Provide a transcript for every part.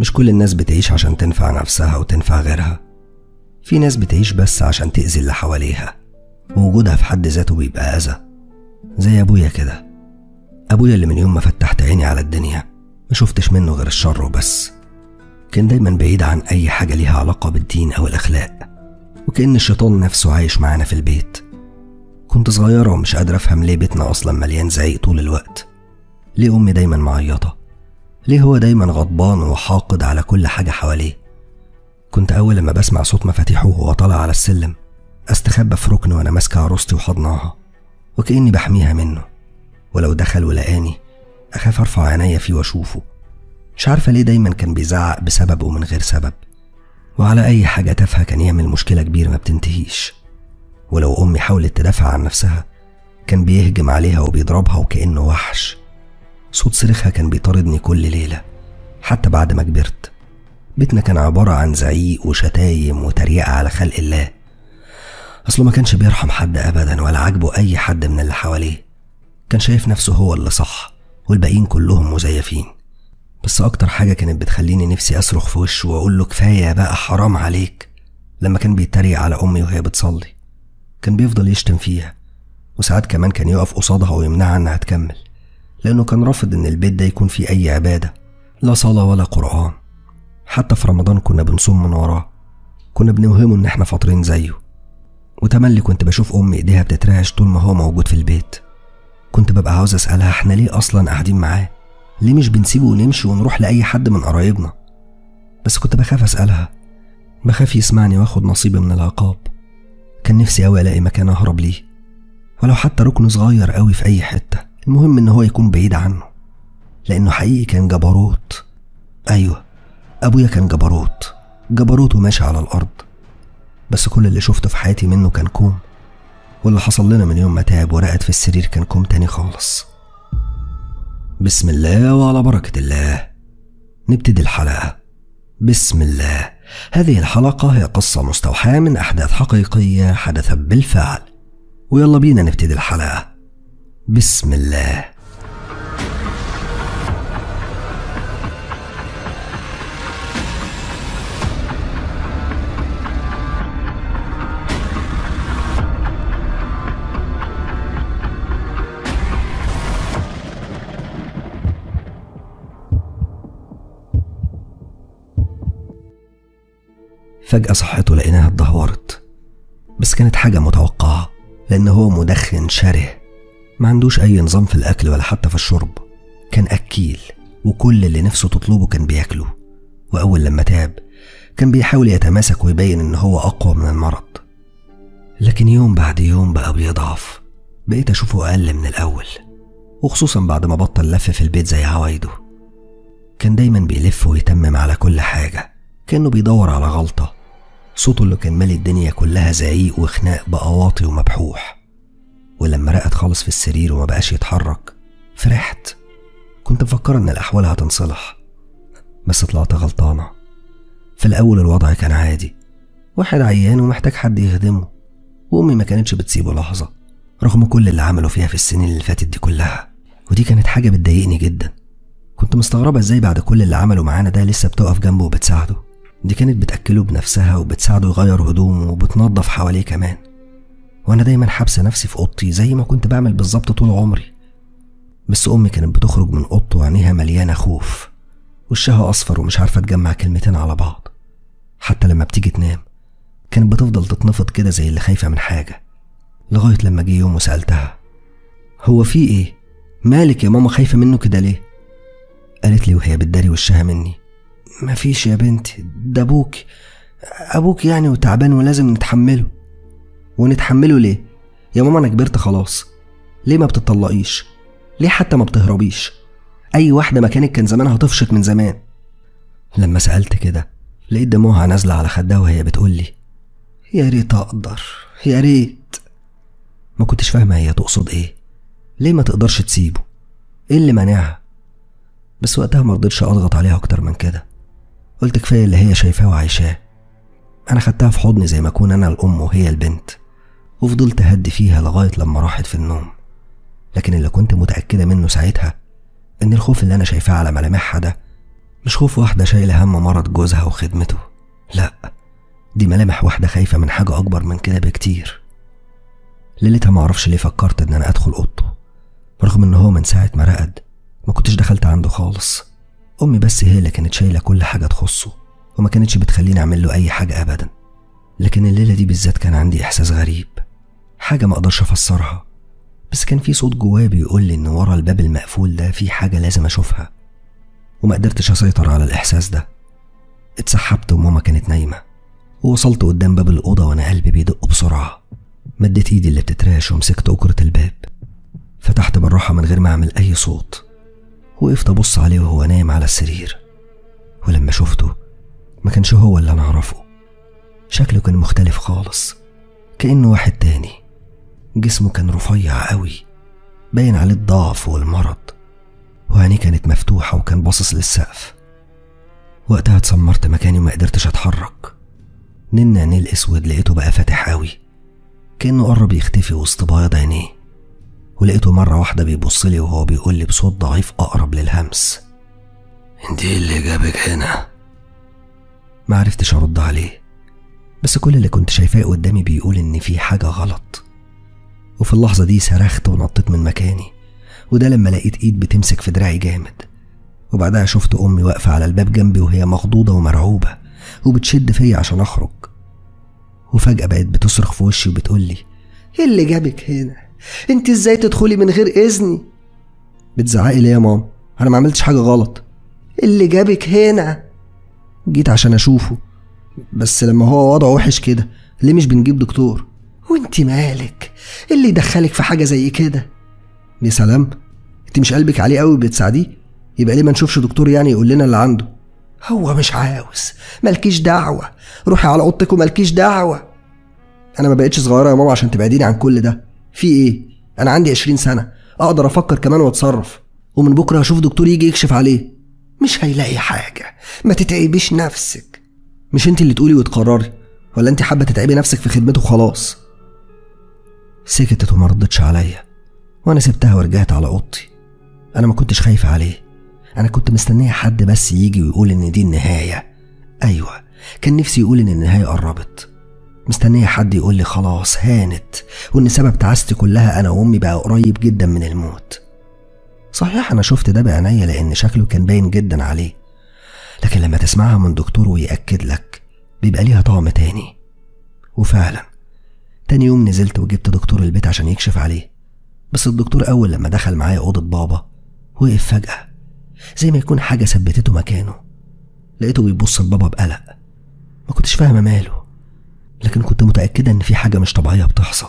مش كل الناس بتعيش عشان تنفع نفسها وتنفع غيرها في ناس بتعيش بس عشان تأذي اللي حواليها ووجودها في حد ذاته بيبقى أذى زي أبويا كده أبويا اللي من يوم ما فتحت عيني على الدنيا ما شفتش منه غير الشر وبس كان دايما بعيد عن أي حاجة ليها علاقة بالدين أو الأخلاق وكأن الشيطان نفسه عايش معانا في البيت كنت صغيرة ومش قادرة أفهم ليه بيتنا أصلا مليان زعيق طول الوقت ليه أمي دايما معيطة ليه هو دايما غضبان وحاقد على كل حاجة حواليه كنت أول لما بسمع صوت مفاتيحه وهو طالع على السلم أستخبى في ركن وأنا ماسكة عروستي وحضناها وكأني بحميها منه ولو دخل ولقاني أخاف أرفع عينيا فيه وأشوفه مش عارفة ليه دايما كان بيزعق بسبب ومن غير سبب وعلى أي حاجة تافهة كان يعمل مشكلة كبيرة ما بتنتهيش ولو أمي حاولت تدافع عن نفسها كان بيهجم عليها وبيضربها وكأنه وحش صوت صريخها كان بيطاردني كل ليلة حتى بعد ما كبرت بيتنا كان عبارة عن زعيق وشتايم وتريقة على خلق الله أصله ما كانش بيرحم حد أبدا ولا عاجبه أي حد من اللي حواليه كان شايف نفسه هو اللي صح والباقيين كلهم مزيفين بس أكتر حاجة كانت بتخليني نفسي أصرخ في وشه وأقول له كفاية بقى حرام عليك لما كان بيتريق على أمي وهي بتصلي كان بيفضل يشتم فيها وساعات كمان كان يقف قصادها ويمنعها إنها تكمل لأنه كان رافض إن البيت ده يكون فيه أي عبادة لا صلاة ولا قرآن حتى في رمضان كنا بنصوم من وراه كنا بنوهمه إن إحنا فاطرين زيه وتملي كنت بشوف أمي إيديها بتترعش طول ما هو موجود في البيت كنت ببقى عاوز أسألها إحنا ليه أصلا قاعدين معاه ليه مش بنسيبه ونمشي ونروح لأي حد من قرايبنا بس كنت بخاف أسألها بخاف يسمعني واخد نصيبي من العقاب كان نفسي أوي ألاقي مكان أهرب ليه ولو حتى ركن صغير أوي في أي حتة المهم إن هو يكون بعيد عنه لأنه حقيقي كان جبروت أيوه أبويا كان جبروت جبروت وماشي على الأرض بس كل اللي شفته في حياتي منه كان كوم واللي حصل لنا من يوم ما تعب ورقد في السرير كان كوم تاني خالص بسم الله وعلى بركة الله نبتدي الحلقة بسم الله هذه الحلقة هي قصة مستوحاة من أحداث حقيقية حدثت بالفعل ويلا بينا نبتدي الحلقة بسم الله فجأة صحته لقيناها اتدهورت بس كانت حاجة متوقعة لأن هو مدخن شره ما عندوش أي نظام في الأكل ولا حتى في الشرب كان أكيل وكل اللي نفسه تطلبه كان بياكله وأول لما تعب كان بيحاول يتماسك ويبين إن هو أقوى من المرض لكن يوم بعد يوم بقى بيضعف بقيت أشوفه أقل من الأول وخصوصا بعد ما بطل لف في البيت زي عوايده كان دايما بيلف ويتمم على كل حاجة كأنه بيدور على غلطة صوته اللي كان مالي الدنيا كلها زعيق وخناق بقى واطي ومبحوح ولما رقد خالص في السرير وما بقاش يتحرك فرحت كنت مفكرة إن الأحوال هتنصلح بس طلعت غلطانة في الأول الوضع كان عادي واحد عيان ومحتاج حد يخدمه وأمي ما كانتش بتسيبه لحظة رغم كل اللي عمله فيها في السنين اللي فاتت دي كلها ودي كانت حاجة بتضايقني جدا كنت مستغربة ازاي بعد كل اللي عمله معانا ده لسه بتقف جنبه وبتساعده دي كانت بتأكله بنفسها وبتساعده يغير هدومه وبتنظف حواليه كمان وأنا دايما حابسة نفسي في أوضتي زي ما كنت بعمل بالظبط طول عمري بس أمي كانت بتخرج من أوضته وعينيها مليانة خوف وشها أصفر ومش عارفة تجمع كلمتين على بعض حتى لما بتيجي تنام كانت بتفضل تتنفض كده زي اللي خايفة من حاجة لغاية لما جه يوم وسألتها هو في إيه؟ مالك يا ماما خايفة منه كده ليه؟ قالت لي وهي بتداري وشها مني مفيش يا بنتي ده أبوك أبوك يعني وتعبان ولازم نتحمله ونتحمله ليه؟ يا ماما أنا كبرت خلاص ليه ما بتطلقيش؟ ليه حتى ما بتهربيش؟ أي واحدة مكانك كان زمانها طفشت من زمان لما سألت كده لقيت دموعها نازلة على خدها وهي بتقولي يا ريت أقدر يا ريت ما كنتش فاهمة هي تقصد إيه ليه ما تقدرش تسيبه إيه اللي مانعها بس وقتها مرضتش أضغط عليها أكتر من كده قلت كفاية اللي هي شايفاه وعايشاه أنا خدتها في حضني زي ما أكون أنا الأم وهي البنت وفضلت أهدي فيها لغاية لما راحت في النوم لكن اللي كنت متأكدة منه ساعتها إن الخوف اللي أنا شايفاه على ملامحها ده مش خوف واحدة شايلة هم مرض جوزها وخدمته لا دي ملامح واحدة خايفة من حاجة أكبر من كده بكتير ليلتها معرفش ليه فكرت إن أنا أدخل أوضته رغم إن هو من ساعة ما رقد ما كنتش دخلت عنده خالص أمي بس هي اللي كانت شايلة كل حاجة تخصه وما كانتش بتخليني أعمل له أي حاجة أبدا لكن الليلة دي بالذات كان عندي إحساس غريب حاجة ما أقدرش أفسرها بس كان في صوت جوايا بيقول لي إن ورا الباب المقفول ده في حاجة لازم أشوفها وما قدرتش أسيطر على الإحساس ده اتسحبت وماما كانت نايمة ووصلت قدام باب الأوضة وأنا قلبي بيدق بسرعة مديت إيدي اللي بتتراش ومسكت أكرة الباب فتحت بالراحة من غير ما أعمل أي صوت وقفت أبص عليه وهو نايم على السرير ولما شفته ما كانش هو اللي أنا أعرفه شكله كان مختلف خالص كأنه واحد تاني جسمه كان رفيع قوي باين عليه الضعف والمرض وعينيه كانت مفتوحة وكان باصص للسقف وقتها اتسمرت مكاني وما قدرتش اتحرك نن عينيه الاسود لقيته بقى فاتح قوي كأنه قرب يختفي وسط بياض عينيه ولقيته مرة واحدة بيبص لي وهو بيقول لي بصوت ضعيف أقرب للهمس انت ايه اللي جابك هنا ما عرفتش أرد عليه بس كل اللي كنت شايفاه قدامي بيقول إن في حاجة غلط وفي اللحظة دي صرخت ونطيت من مكاني وده لما لقيت إيد بتمسك في دراعي جامد وبعدها شفت أمي واقفة على الباب جنبي وهي مخضوضة ومرعوبة وبتشد فيا عشان أخرج وفجأة بقت بتصرخ في وشي وبتقول لي ايه اللي جابك هنا انت ازاي تدخلي من غير اذني بتزعقي ليه يا ماما أنا ما عملتش حاجة غلط اللي جابك هنا جيت عشان أشوفه بس لما هو وضعه وحش كده ليه مش بنجيب دكتور وانت مالك إيه اللي يدخلك في حاجه زي كده يا سلام انت مش قلبك عليه قوي بتساعديه يبقى ليه ما نشوفش دكتور يعني يقول لنا اللي عنده هو مش عاوز مالكيش دعوه روحي على اوضتك ومالكيش دعوه انا ما بقتش صغيره يا ماما عشان تبعديني عن كل ده في ايه انا عندي 20 سنه اقدر افكر كمان واتصرف ومن بكره هشوف دكتور يجي يكشف عليه مش هيلاقي حاجه ما تتعبيش نفسك مش انت اللي تقولي وتقرري ولا انت حابه تتعبي نفسك في خدمته خلاص سكتت وما ردتش عليا وانا سبتها ورجعت على اوضتي انا ما كنتش خايفه عليه انا كنت مستنيه حد بس يجي ويقول ان دي النهايه ايوه كان نفسي يقول ان النهايه قربت مستنيه حد يقول لي خلاص هانت وان سبب تعاستي كلها انا وامي بقى قريب جدا من الموت صحيح انا شفت ده بعينيا لان شكله كان باين جدا عليه لكن لما تسمعها من دكتور ويأكد لك بيبقى ليها طعم تاني وفعلا تاني يوم نزلت وجبت دكتور البيت عشان يكشف عليه بس الدكتور أول لما دخل معايا أوضة بابا وقف فجأة زي ما يكون حاجة ثبتته مكانه لقيته بيبص لبابا بقلق ما كنتش فاهمة ماله لكن كنت متأكدة إن في حاجة مش طبيعية بتحصل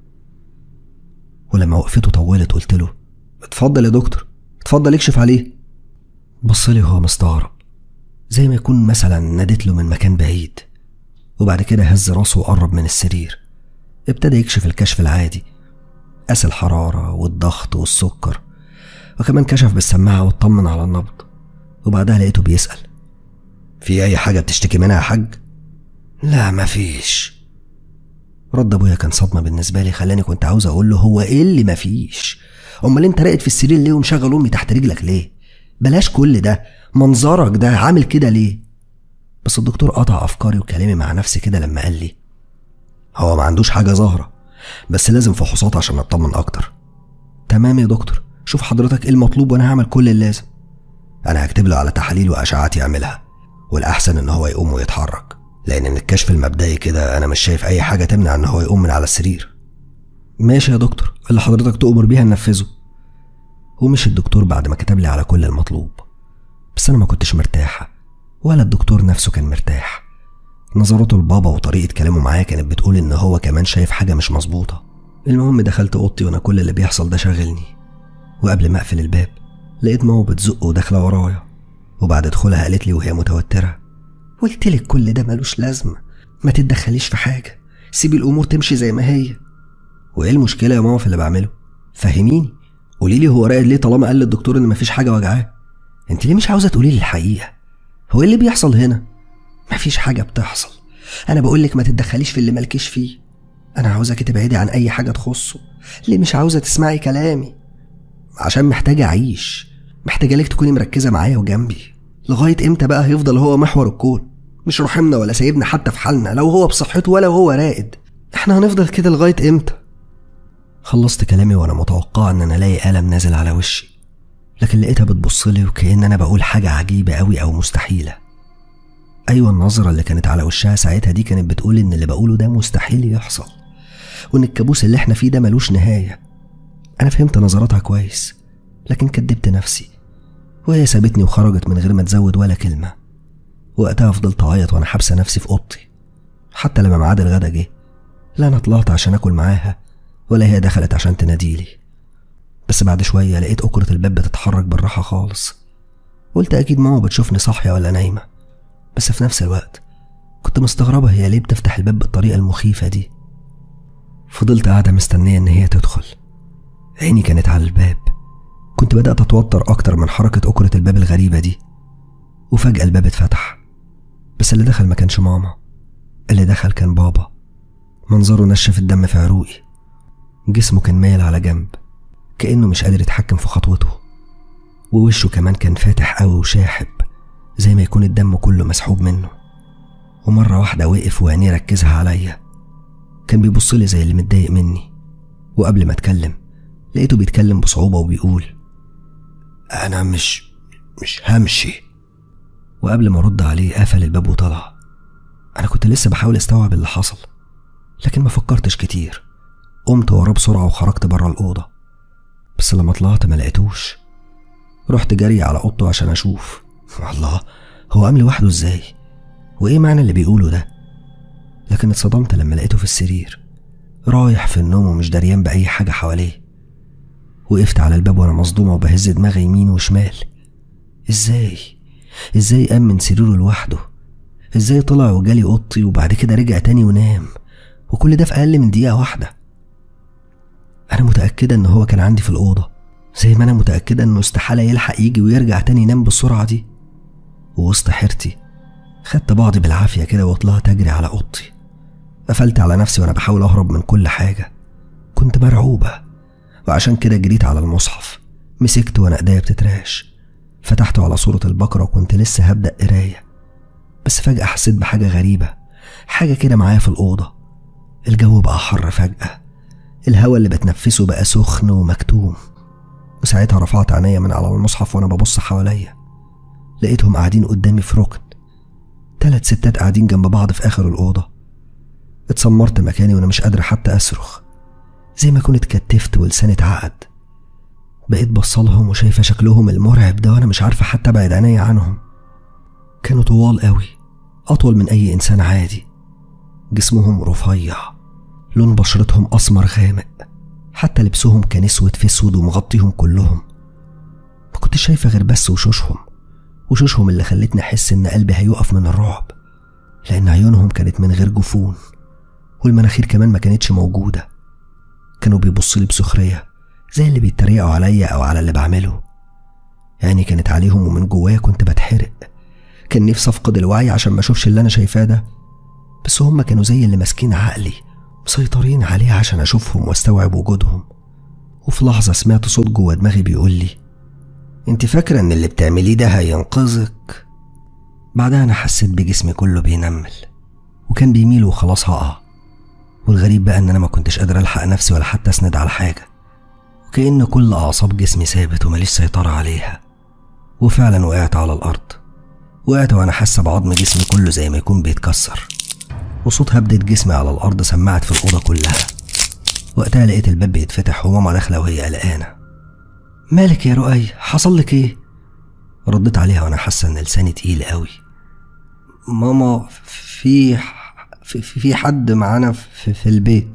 ولما وقفته طولت قلت له اتفضل يا دكتور اتفضل اكشف عليه بص لي وهو مستغرب زي ما يكون مثلا ناديت له من مكان بعيد وبعد كده هز راسه وقرب من السرير ابتدى يكشف الكشف العادي قاس الحرارة والضغط والسكر وكمان كشف بالسماعة واطمن على النبض وبعدها لقيته بيسأل في أي حاجة بتشتكي منها يا حاج؟ لا مفيش رد أبويا كان صدمة بالنسبة لي خلاني كنت عاوز أقول له هو إيه اللي مفيش؟ أمال أنت راقد في السرير ليه ومشغل أمي تحت رجلك ليه؟ بلاش كل ده منظرك ده عامل كده ليه؟ بس الدكتور قطع أفكاري وكلامي مع نفسي كده لما قال لي هو ما عندوش حاجة ظاهرة بس لازم فحوصات عشان نطمن أكتر تمام يا دكتور شوف حضرتك إيه المطلوب وأنا هعمل كل اللازم أنا هكتب له على تحاليل وأشعات يعملها والأحسن إن هو يقوم ويتحرك لأن من الكشف المبدئي كده أنا مش شايف أي حاجة تمنع إن هو يقوم من على السرير ماشي يا دكتور اللي حضرتك تؤمر بيها ننفذه ومشي الدكتور بعد ما كتب لي على كل المطلوب بس أنا ما كنتش مرتاحة ولا الدكتور نفسه كان مرتاح نظراته لبابا وطريقة كلامه معايا كانت بتقول إن هو كمان شايف حاجة مش مظبوطة المهم دخلت أوضتي وأنا كل اللي بيحصل ده شاغلني وقبل ما أقفل الباب لقيت ماما بتزق وداخلة ورايا وبعد دخولها قالت لي وهي متوترة قلتلك كل ده ملوش لازمه ما تتدخليش في حاجه سيبي الامور تمشي زي ما هي وإيه المشكلة يا ماما في اللي بعمله؟ فهميني قولي لي هو راقد ليه طالما قال للدكتور إن مفيش حاجة وجعاه؟ أنت ليه مش عاوزة تقولي لي الحقيقة؟ هو إيه اللي بيحصل هنا؟ مفيش حاجه بتحصل انا بقولك ما تتدخليش في اللي مالكيش فيه انا عاوزاكي تبعدي عن اي حاجه تخصه ليه مش عاوزه تسمعي كلامي عشان محتاجة أعيش محتاجة لك تكوني مركزة معايا وجنبي لغاية امتى بقى هيفضل هو محور الكون مش رحمنا ولا سايبنا حتى في حالنا لا هو بصحته ولا هو رائد احنا هنفضل كده لغاية امتى خلصت كلامي وانا متوقع ان انا الاقي قلم نازل على وشي لكن لقيتها بتبصلي وكأن انا بقول حاجة عجيبة قوي او مستحيلة ايوه النظرة اللي كانت على وشها ساعتها دي كانت بتقول ان اللي بقوله ده مستحيل يحصل وان الكابوس اللي احنا فيه ده ملوش نهاية انا فهمت نظراتها كويس لكن كدبت نفسي وهي سابتني وخرجت من غير ما تزود ولا كلمة وقتها فضلت أعيط وأنا حابسة نفسي في أوضتي حتى لما ميعاد الغدا جه لا أنا طلعت عشان آكل معاها ولا هي دخلت عشان تناديلي بس بعد شوية لقيت أكرة الباب بتتحرك بالراحة خالص قلت أكيد ماما بتشوفني صاحية ولا نايمة بس في نفس الوقت كنت مستغربة هي ليه بتفتح الباب بالطريقة المخيفة دي فضلت قاعدة مستنية إن هي تدخل عيني كانت على الباب كنت بدأت أتوتر أكتر من حركة أكرة الباب الغريبة دي وفجأة الباب اتفتح بس اللي دخل ما كانش ماما اللي دخل كان بابا منظره نشف الدم في عروقي جسمه كان مايل على جنب كأنه مش قادر يتحكم في خطوته ووشه كمان كان فاتح قوي وشاحب زي ما يكون الدم كله مسحوب منه ومرة واحدة وقف وعينيه ركزها عليا كان بيبصلي زي اللي متضايق مني وقبل ما اتكلم لقيته بيتكلم بصعوبة وبيقول أنا مش مش همشي وقبل ما أرد عليه قفل الباب وطلع أنا كنت لسه بحاول أستوعب اللي حصل لكن ما فكرتش كتير قمت وراه بسرعة وخرجت بره الأوضة بس لما طلعت ما لقيتوش رحت جري على أوضته عشان أشوف الله هو قام لوحده إزاي وإيه معنى اللي بيقوله ده لكن اتصدمت لما لقيته في السرير رايح في النوم ومش دريان بأي حاجة حواليه وقفت على الباب وانا مصدومة وبهز دماغي يمين وشمال ازاي ازاي قام من سريره لوحده ازاي طلع وجالي اوضتي وبعد كده رجع تاني ونام وكل ده في اقل من دقيقة واحدة انا متأكدة ان هو كان عندي في الأوضة زي ما انا متأكدة انه استحالة يلحق يجي ويرجع تاني ينام بالسرعة دي ووسط حيرتي خدت بعضي بالعافية كده وطلعت أجري على أوضتي قفلت على نفسي وأنا بحاول أهرب من كل حاجة كنت مرعوبة وعشان كده جريت على المصحف مسكت وأنا إيديا بتترعش فتحته على صورة البقرة وكنت لسه هبدأ قراية بس فجأة حسيت بحاجة غريبة حاجة كده معايا في الأوضة الجو بقى حر فجأة الهوا اللي بتنفسه بقى سخن ومكتوم وساعتها رفعت عينيا من على المصحف وأنا ببص حواليا لقيتهم قاعدين قدامي في ركن تلات ستات قاعدين جنب بعض في آخر الأوضة اتسمرت مكاني وأنا مش قادر حتى أصرخ زي ما كنت اتكتفت ولساني اتعقد بقيت بصلهم وشايفة شكلهم المرعب ده وأنا مش عارفة حتى أبعد عينيا عنهم كانوا طوال قوي أطول من أي إنسان عادي جسمهم رفيع لون بشرتهم أسمر غامق حتى لبسهم كان اسود في اسود ومغطيهم كلهم ما كنتش شايفة غير بس وشوشهم وشوشهم اللي خلتني أحس إن قلبي هيقف من الرعب لأن عيونهم كانت من غير جفون والمناخير كمان ما كانتش موجودة كانوا بيبصوا لي بسخرية زي اللي بيتريقوا عليا أو على اللي بعمله يعني كانت عليهم ومن جوايا كنت بتحرق كان نفسي أفقد الوعي عشان ما أشوفش اللي أنا شايفاه ده بس هما كانوا زي اللي ماسكين عقلي مسيطرين عليه عشان أشوفهم واستوعب وجودهم وفي لحظة سمعت صوت جوا دماغي بيقول لي انت فاكرة ان اللي بتعمليه ده هينقذك بعدها انا حسيت بجسمي كله بينمل وكان بيميل وخلاص هقع والغريب بقى ان انا ما كنتش قادر الحق نفسي ولا حتى اسند على حاجة وكأن كل اعصاب جسمي ثابت وماليش سيطرة عليها وفعلا وقعت على الارض وقعت وانا حاسة بعظم جسمي كله زي ما يكون بيتكسر وصوت هبدة جسمي على الارض سمعت في الاوضة كلها وقتها لقيت الباب بيتفتح وماما داخلة وهي قلقانة مالك يا رؤي حصل لك ايه رديت عليها وانا حاسه ان لساني تقيل قوي ماما في في, في حد معانا في, في البيت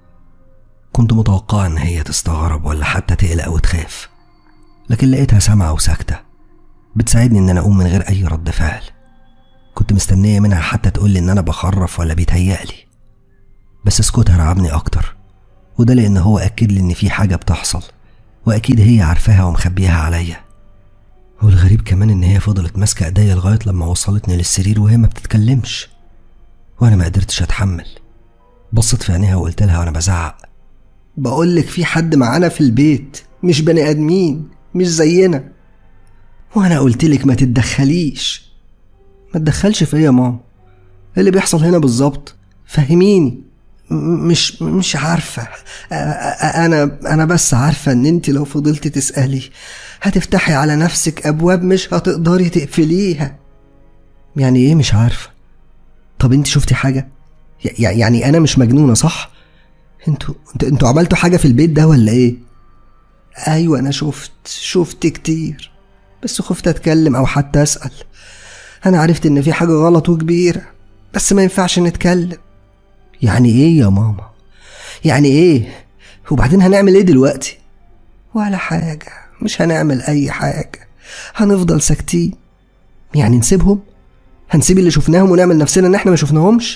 كنت متوقعة ان هي تستغرب ولا حتى تقلق وتخاف لكن لقيتها سامعة وساكتة بتساعدني ان انا اقوم من غير اي رد فعل كنت مستنية منها حتى تقولي ان انا بخرف ولا بيتهيألي بس سكوتها رعبني اكتر وده لان هو اكد لي ان في حاجة بتحصل واكيد هي عارفاها ومخبيها عليا والغريب كمان ان هي فضلت ماسكه ايديا لغايه لما وصلتني للسرير وهي ما بتتكلمش وانا ما قدرتش اتحمل بصيت في عينيها وقلت لها وانا بزعق بقولك في حد معانا في البيت مش بني ادمين مش زينا وانا قلت لك ما تتدخليش ما تدخلش في ايه يا ماما ايه اللي بيحصل هنا بالظبط فهميني م- مش مش عارفة أ- أ- أنا أنا بس عارفة إن أنت لو فضلتي تسألي هتفتحي على نفسك أبواب مش هتقدري تقفليها يعني إيه مش عارفة طب أنت شفتي حاجة ي- يعني أنا مش مجنونة صح انتوا انتوا انتوا عملتوا حاجة في البيت ده ولا إيه أيوة أنا شفت شفت كتير بس خفت أتكلم أو حتى أسأل أنا عرفت إن في حاجة غلط وكبيرة بس ما ينفعش نتكلم يعني ايه يا ماما يعني ايه وبعدين هنعمل ايه دلوقتي ولا حاجة مش هنعمل اي حاجة هنفضل ساكتين يعني نسيبهم هنسيب اللي شفناهم ونعمل نفسنا ان احنا ما شفناهمش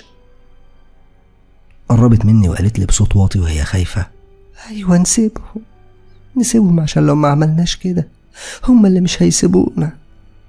قربت مني وقالت لي بصوت واطي وهي خايفة ايوه نسيبهم نسيبهم عشان لو ما عملناش كده هما اللي مش هيسيبونا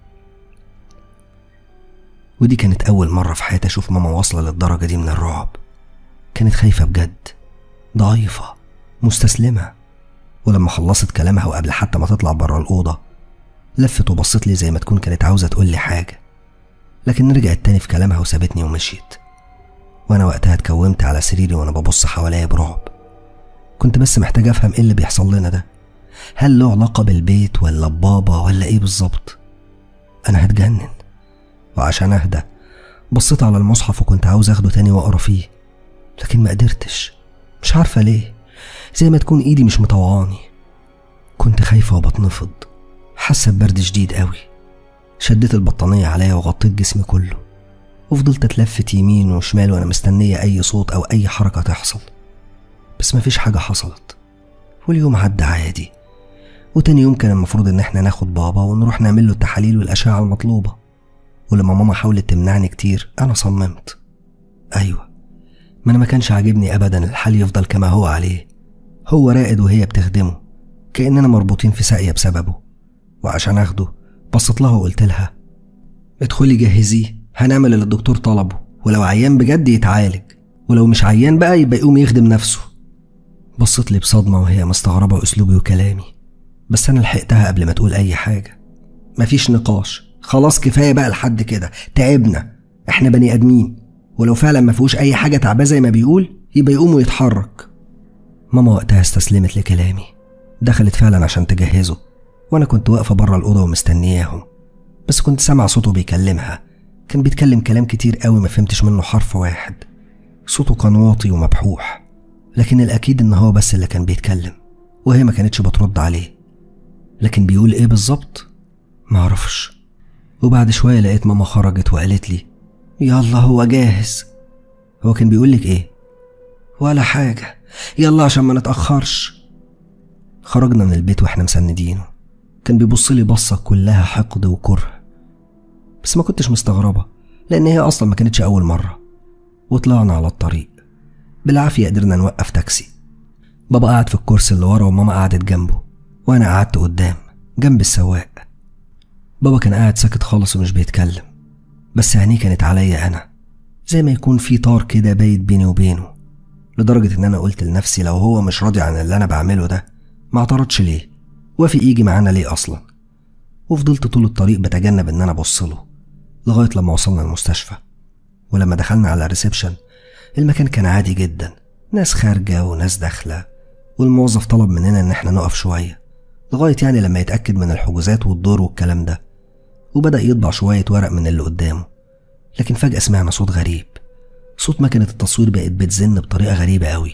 ودي كانت أول مرة في حياتي أشوف ماما واصلة للدرجة دي من الرعب كانت خايفة بجد ضعيفة مستسلمة ولما خلصت كلامها وقبل حتى ما تطلع بره الأوضة لفت وبصت لي زي ما تكون كانت عاوزة تقول لي حاجة لكن رجعت تاني في كلامها وسابتني ومشيت وأنا وقتها اتكومت على سريري وأنا ببص حواليا برعب كنت بس محتاج أفهم إيه اللي بيحصل لنا ده هل له علاقة بالبيت ولا ببابا ولا إيه بالظبط أنا هتجنن وعشان أهدى بصيت على المصحف وكنت عاوز أخده تاني وأقرأ فيه لكن ما قدرتش مش عارفة ليه زي ما تكون إيدي مش مطوعاني كنت خايفة وبتنفض حاسة ببرد شديد قوي شديت البطانية عليا وغطيت جسمي كله وفضلت اتلفت يمين وشمال وانا مستنية اي صوت او اي حركة تحصل بس مفيش حاجة حصلت واليوم عدى عادي وتاني يوم كان المفروض ان احنا ناخد بابا ونروح نعمل له التحاليل والاشعة المطلوبة ولما ماما حاولت تمنعني كتير انا صممت ايوه ما انا ما كانش عاجبني ابدا الحال يفضل كما هو عليه هو راقد وهي بتخدمه كاننا مربوطين في ساقيه بسببه وعشان اخده بصيت لها وقلت لها ادخلي جهزيه هنعمل اللي الدكتور طلبه ولو عيان بجد يتعالج ولو مش عيان بقى يبقى يقوم يخدم نفسه بصت لي بصدمة وهي مستغربة أسلوبي وكلامي بس أنا لحقتها قبل ما تقول أي حاجة مفيش نقاش خلاص كفاية بقى لحد كده تعبنا احنا بني آدمين ولو فعلا ما فيهوش أي حاجة تعباه زي ما بيقول يبقى يقوم ويتحرك ماما وقتها استسلمت لكلامي دخلت فعلا عشان تجهزه وأنا كنت واقفة بره الأوضة ومستنياهم بس كنت سامع صوته بيكلمها كان بيتكلم كلام كتير قوي ما فهمتش منه حرف واحد صوته كان واطي ومبحوح لكن الأكيد إن هو بس اللي كان بيتكلم وهي ما كانتش بترد عليه لكن بيقول إيه بالظبط معرفش وبعد شوية لقيت ماما خرجت وقالت لي يلا هو جاهز هو كان بيقولك إيه ولا حاجة يلا عشان ما نتأخرش خرجنا من البيت واحنا مسندينه كان بيبص لي بصة كلها حقد وكره بس ما كنتش مستغربة لأن هي أصلا ما كانتش أول مرة وطلعنا على الطريق بالعافية قدرنا نوقف تاكسي بابا قعد في الكرسي اللي ورا وماما قعدت جنبه وأنا قعدت قدام جنب السواق بابا كان قاعد ساكت خالص ومش بيتكلم بس عينيه كانت عليا أنا زي ما يكون في طار كده بايت بيني وبينه لدرجة إن أنا قلت لنفسي لو هو مش راضي عن اللي أنا بعمله ده ما اعترضش ليه وافق يجي معانا ليه أصلا وفضلت طول الطريق بتجنب إن أنا أبصله لغاية لما وصلنا المستشفى ولما دخلنا على الريسبشن المكان كان عادي جدا ناس خارجة وناس داخلة والموظف طلب مننا إن احنا نقف شوية لغاية يعني لما يتأكد من الحجوزات والدور والكلام ده وبدأ يطبع شوية ورق من اللي قدامه لكن فجأة سمعنا صوت غريب صوت مكنة التصوير بقت بتزن بطريقة غريبة قوي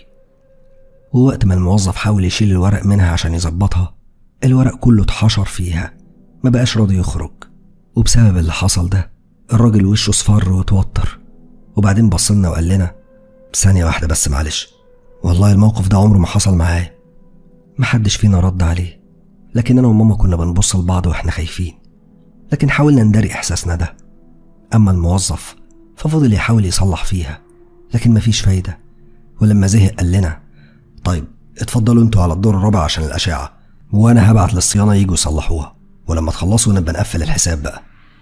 ووقت ما الموظف حاول يشيل الورق منها عشان يظبطها الورق كله اتحشر فيها ما بقاش راضي يخرج وبسبب اللي حصل ده الراجل وشه اصفر واتوتر وبعدين بصلنا وقال لنا ثانية واحدة بس معلش والله الموقف ده عمره ما حصل معايا محدش فينا رد عليه لكن أنا وماما كنا بنبص لبعض واحنا خايفين لكن حاولنا نداري إحساسنا ده أما الموظف ففضل يحاول يصلح فيها لكن مفيش فايدة ولما زهق قال لنا طيب اتفضلوا انتوا على الدور الرابع عشان الأشعة وأنا هبعت للصيانة يجوا يصلحوها ولما تخلصوا نبقى نقفل الحساب بقى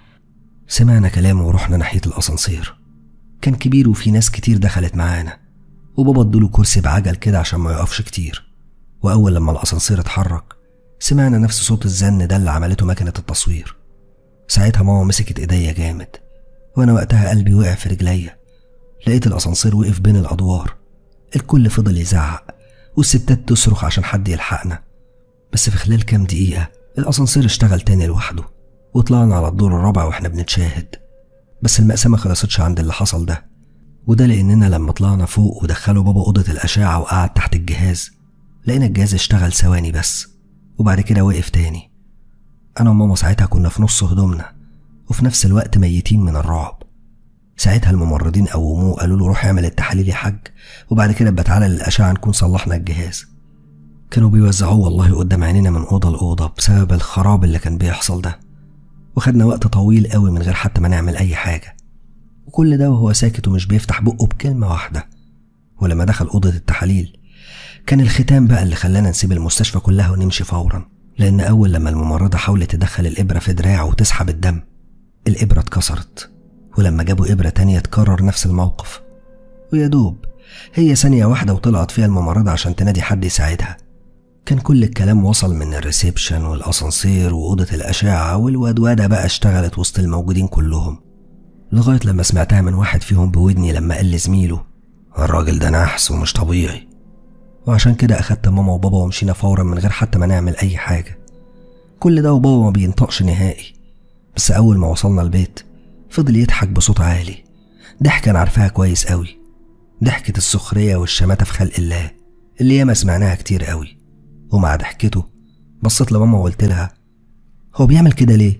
سمعنا كلامه ورحنا ناحية الأسانسير كان كبير وفي ناس كتير دخلت معانا وبابا ادوله كرسي بعجل كده عشان ما يقفش كتير وأول لما الأسانسير اتحرك سمعنا نفس صوت الزن ده اللي عملته مكنة التصوير ساعتها ماما مسكت ايديا جامد وانا وقتها قلبي وقع في رجليا لقيت الاسانسير وقف بين الادوار الكل فضل يزعق والستات تصرخ عشان حد يلحقنا بس في خلال كام دقيقة الأسانسير اشتغل تاني لوحده وطلعنا على الدور الرابع واحنا بنتشاهد بس المأساة ما خلصتش عند اللي حصل ده وده لأننا لما طلعنا فوق ودخلوا بابا أوضة الأشعة وقعد تحت الجهاز لقينا الجهاز اشتغل ثواني بس وبعد كده وقف تاني أنا وماما ساعتها كنا في نص هدومنا وفي نفس الوقت ميتين من الرعب ساعتها الممرضين قوموه قالوا له روح اعمل التحاليل يا حاج وبعد كده ابقى تعالى للأشعة نكون صلحنا الجهاز كانوا بيوزعوه والله قدام عينينا من أوضة لأوضة بسبب الخراب اللي كان بيحصل ده وخدنا وقت طويل قوي من غير حتى ما نعمل أي حاجة وكل ده وهو ساكت ومش بيفتح بقه بكلمة واحدة ولما دخل أوضة التحاليل كان الختام بقى اللي خلانا نسيب المستشفى كلها ونمشي فورا لأن أول لما الممرضة حاولت تدخل الإبرة في دراعه وتسحب الدم الإبرة اتكسرت ولما جابوا إبرة تانية اتكرر نفس الموقف ويا دوب هي ثانية واحدة وطلعت فيها الممرضة عشان تنادي حد يساعدها كان كل الكلام وصل من الريسبشن والأسانسير وأوضة الأشعة والودودة بقى اشتغلت وسط الموجودين كلهم لغاية لما سمعتها من واحد فيهم بودني لما قال لزميله الراجل ده نحس ومش طبيعي وعشان كده أخدت ماما وبابا ومشينا فورا من غير حتى ما نعمل أي حاجة كل ده وبابا ما بينطقش نهائي بس أول ما وصلنا البيت فضل يضحك بصوت عالي ضحكة أنا عارفاها كويس قوي ضحكة السخرية والشماتة في خلق الله اللي ياما سمعناها كتير قوي ومع ضحكته بصيت لماما وقلت لها هو بيعمل كده ليه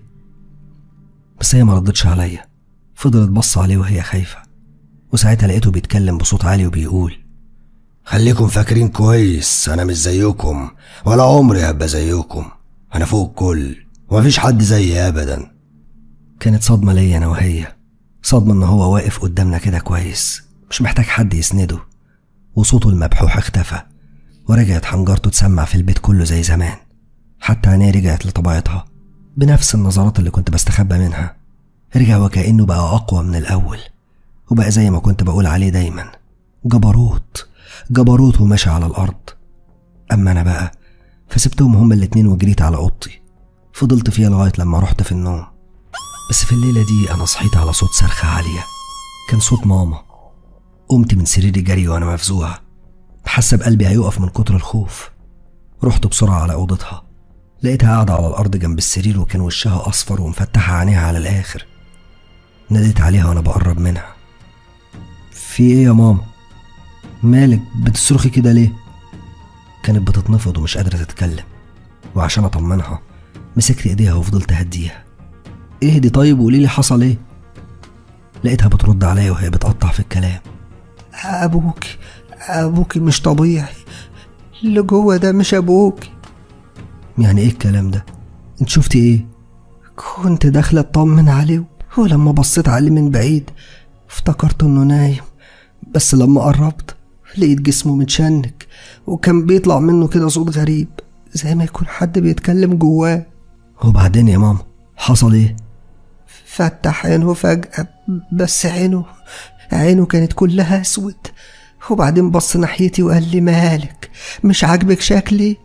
بس هي ما ردتش عليا فضلت بص عليه وهي خايفة وساعتها لقيته بيتكلم بصوت عالي وبيقول خليكم فاكرين كويس انا مش زيكم ولا عمري هبقى زيكم انا فوق الكل ومفيش حد زيي ابدا كانت صدمة ليا أنا وهي صدمة إن هو واقف قدامنا كده كويس مش محتاج حد يسنده وصوته المبحوح اختفى ورجعت حنجرته تسمع في البيت كله زي زمان حتى عينيه رجعت لطبيعتها بنفس النظرات اللي كنت بستخبى منها رجع وكأنه بقى أقوى من الأول وبقى زي ما كنت بقول عليه دايما جبروت جبروت وماشي على الأرض أما أنا بقى فسبتهم هما الاتنين وجريت على أوضتي فضلت فيها لغاية لما رحت في النوم بس في الليلة دي أنا صحيت على صوت صرخة عالية كان صوت ماما قمت من سريري جري وأنا مفزوعة حاسة بقلبي هيقف من كتر الخوف رحت بسرعة على أوضتها لقيتها قاعدة على الأرض جنب السرير وكان وشها أصفر ومفتحة عينيها على الآخر ناديت عليها وأنا بقرب منها في إيه يا ماما؟ مالك بتصرخي كده ليه؟ كانت بتتنفض ومش قادرة تتكلم وعشان أطمنها مسكت إيديها وفضلت أهديها اهدي طيب وقولي لي حصل ايه لقيتها بترد عليا وهي بتقطع في الكلام أبوك أبوك مش طبيعي اللي جوه ده مش أبوك يعني ايه الكلام ده انت شفتي ايه كنت داخلة أطمن عليه ولما بصيت عليه من بعيد افتكرت إنه نايم بس لما قربت لقيت جسمه متشنك وكان بيطلع منه كده صوت غريب زي ما يكون حد بيتكلم جواه وبعدين يا ماما حصل ايه فتح عينه فجأة بس عينه عينه كانت كلها أسود وبعدين بص ناحيتي وقال لي مالك مش عاجبك شكلي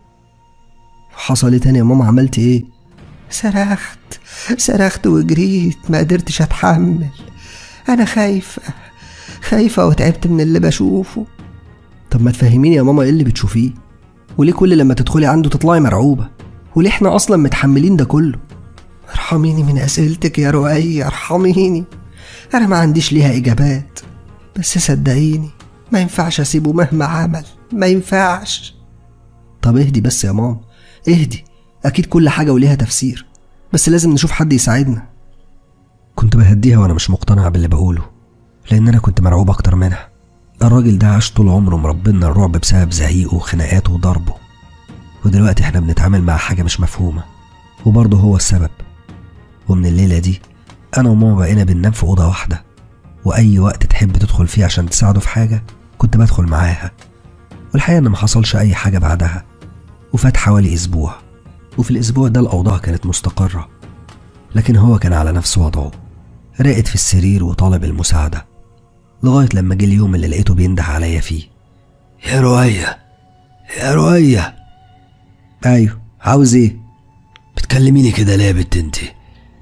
حصل ايه تاني يا ماما عملت ايه صرخت صرخت وجريت ما قدرتش اتحمل انا خايفة خايفة وتعبت من اللي بشوفه طب ما تفهميني يا ماما ايه اللي بتشوفيه وليه كل لما تدخلي عنده تطلعي مرعوبة وليه احنا اصلا متحملين ده كله ارحميني من اسئلتك يا رؤية ارحميني انا ما عنديش ليها اجابات بس صدقيني ما ينفعش اسيبه مهما عمل ما ينفعش طب اهدي بس يا ماما اهدي اكيد كل حاجة وليها تفسير بس لازم نشوف حد يساعدنا كنت بهديها وانا مش مقتنع باللي بقوله لان انا كنت مرعوب اكتر منها الراجل ده عاش طول عمره مربنا الرعب بسبب زعيقه وخناقاته وضربه ودلوقتي احنا بنتعامل مع حاجة مش مفهومة وبرضه هو السبب ومن الليلة دي أنا وماما بقينا بننام في أوضة واحدة وأي وقت تحب تدخل فيه عشان تساعده في حاجة كنت بدخل معاها والحقيقة إن ما حصلش أي حاجة بعدها وفات حوالي أسبوع وفي الأسبوع ده الأوضاع كانت مستقرة لكن هو كان على نفس وضعه راقد في السرير وطالب المساعدة لغاية لما جه اليوم اللي لقيته بينده عليا فيه يا رؤية يا رؤية أيوه عاوز إيه؟ بتكلميني كده ليه يا بنت انت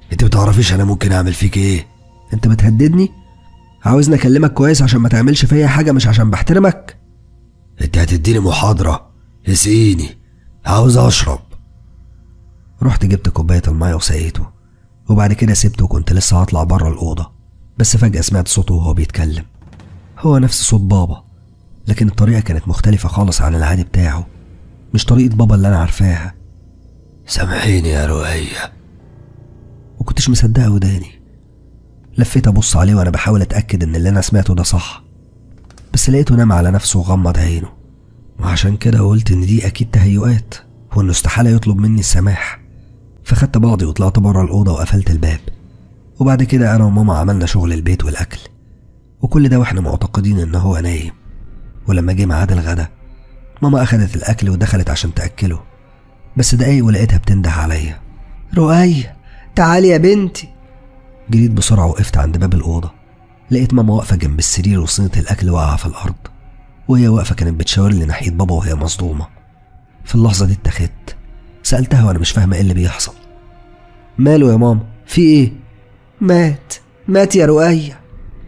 انت بتعرفيش انا ممكن اعمل فيك ايه انت بتهددني عاوزني اكلمك كويس عشان ما تعملش فيا حاجه مش عشان بحترمك انت هتديني محاضرة اسقيني عاوز اشرب رحت جبت كوباية المية وسقيته وبعد كده سبته وكنت لسه هطلع بره الأوضة بس فجأة سمعت صوته وهو بيتكلم هو نفس صوت بابا لكن الطريقة كانت مختلفة خالص عن العادي بتاعه مش طريقة بابا اللي أنا عارفاها سامحيني يا رؤية وكنتش مصدقة وداني لفيت أبص عليه وأنا بحاول أتأكد إن اللي أنا سمعته ده صح بس لقيته نام على نفسه وغمض عينه وعشان كده قلت إن دي أكيد تهيؤات وإنه استحالة يطلب مني السماح فخدت بعضي وطلعت بره الأوضة وقفلت الباب وبعد كده أنا وماما عملنا شغل البيت والأكل وكل ده وإحنا معتقدين إن هو نايم ولما جه ميعاد الغدا ماما أخدت الأكل ودخلت عشان تأكله بس دقايق ولقيتها بتنده عليا رؤية تعالي يا بنتي جريت بسرعة وقفت عند باب الأوضة لقيت ماما واقفة جنب السرير وصينية الأكل واقعة في الأرض وهي واقفة كانت بتشاور لي ناحية بابا وهي مصدومة في اللحظة دي اتخذت سألتها وأنا مش فاهمة إيه اللي بيحصل ماله يا ماما في ايه مات مات يا رؤية